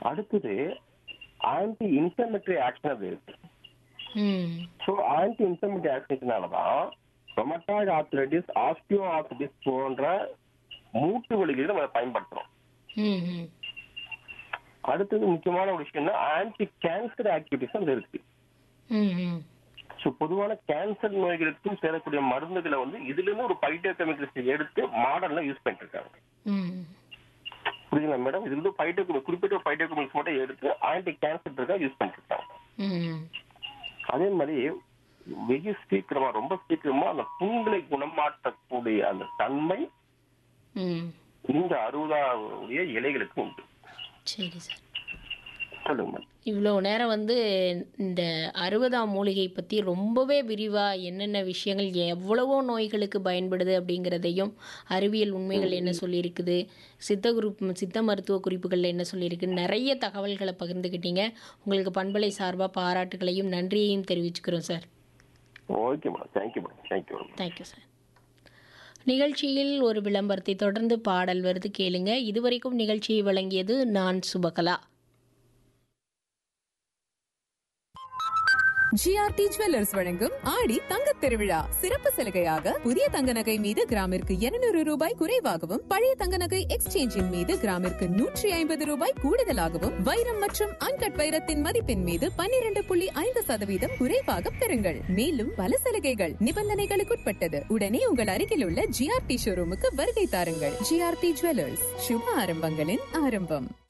அடுத்தது anti இன்ஃபர்மேட்டரி action அது இருக்கு ம் ஸோ ஆன்டி இன்ஃபர்மேட்டரி ஆக்ஷனால தான் ரொமட்டாய்டு ஆர்த்ரைட்டிஸ் ஆஸ்டியோ ஆர்த்ரைட்டிஸ் போன்ற மூட்டு வலிகளை நம்ம பயன்படுத்துறோம் ம் ம் அடுத்தது முக்கியமான ஒரு விஷயம்னா ஆன்டி கேன்சர் ஆக்டிவிட்டிஸ் அது இருக்கு ம் ம் ஸோ பொதுவான கேன்சர் நோய்களுக்கும் சேரக்கூடிய மருந்துகளை வந்து இதுல இருந்து ஒரு பைட்டோ கெமிக்கல்ஸ் எடுத்து மாடர்ன்ல யூஸ் பண்ணிட்டு இருக்காங்க ம் புரியுதுங்களா மேடம் இது வந்து பைட்டோ குறிப்பிட்ட பைட்டோ கெமிக்கல்ஸ் மட்டும் எடுத்து ஆன்டி கேன்சர் இருக்கா யூஸ் பண்ணிட்டு இருக்காங்க ம் அதே மாதிரி வெகு சீக்கிரமா ரொம்ப சீக்கிரமா அந்த புண்களை குணமாற்றக்கூடிய அந்த தன்மை ம் இந்த அறுபதாவுடைய இலைகளுக்கு உண்டு சரி சார் சொல்லுங்க மேடம் இவ்வளோ நேரம் வந்து இந்த அறுபதாம் மூலிகை பற்றி ரொம்பவே விரிவாக என்னென்ன விஷயங்கள் எவ்வளவோ நோய்களுக்கு பயன்படுது அப்படிங்கிறதையும் அறிவியல் உண்மைகள் என்ன சொல்லியிருக்குது சித்த குரூப் சித்த மருத்துவ குறிப்புகளில் என்ன சொல்லியிருக்கு நிறைய தகவல்களை பகிர்ந்துக்கிட்டீங்க உங்களுக்கு பண்பலை சார்பாக பாராட்டுகளையும் நன்றியையும் தெரிவிச்சுக்கிறோம் sir okay madam thank you madam thank you madam thank you sir நிகழ்ச்சியில் ஒரு விளம்பரத்தை தொடர்ந்து பாடல் வருது கேளுங்க இதுவரைக்கும் நிகழ்ச்சியை வழங்கியது நான் சுபகலா ஜிஆர்டி ஜுவல்லர்ஸ் வழங்கும் ஆடி தங்கத் திருவிழா சிறப்பு சலுகையாக புதிய தங்க நகை மீது கிராமிற்கு 200 ரூபாய் குறைவாகவும் பழைய தங்க நகை எக்ஸ்சேஞ்சின் மீது கிராமிற்கு நூற்றி ஐம்பது ரூபாய் கூடுதலாகவும் வைரம் மற்றும் அன்கட் வைரத்தின் மதிப்பின் மீது 12.5% புள்ளி ஐந்து சதவீதம் குறைவாக பெறுங்கள் மேலும் பல சலுகைகள் நிபந்தனைகளுக்குட்பட்டது உடனே உங்கள் அருகில் உள்ள ஜிஆர்டி ஷோரூமுக்கு வருகை தாருங்கள் ஜிஆர்டி ஜுவல்லர்ஸ் சுப ஆரம்பங்களின் ஆரம்பம்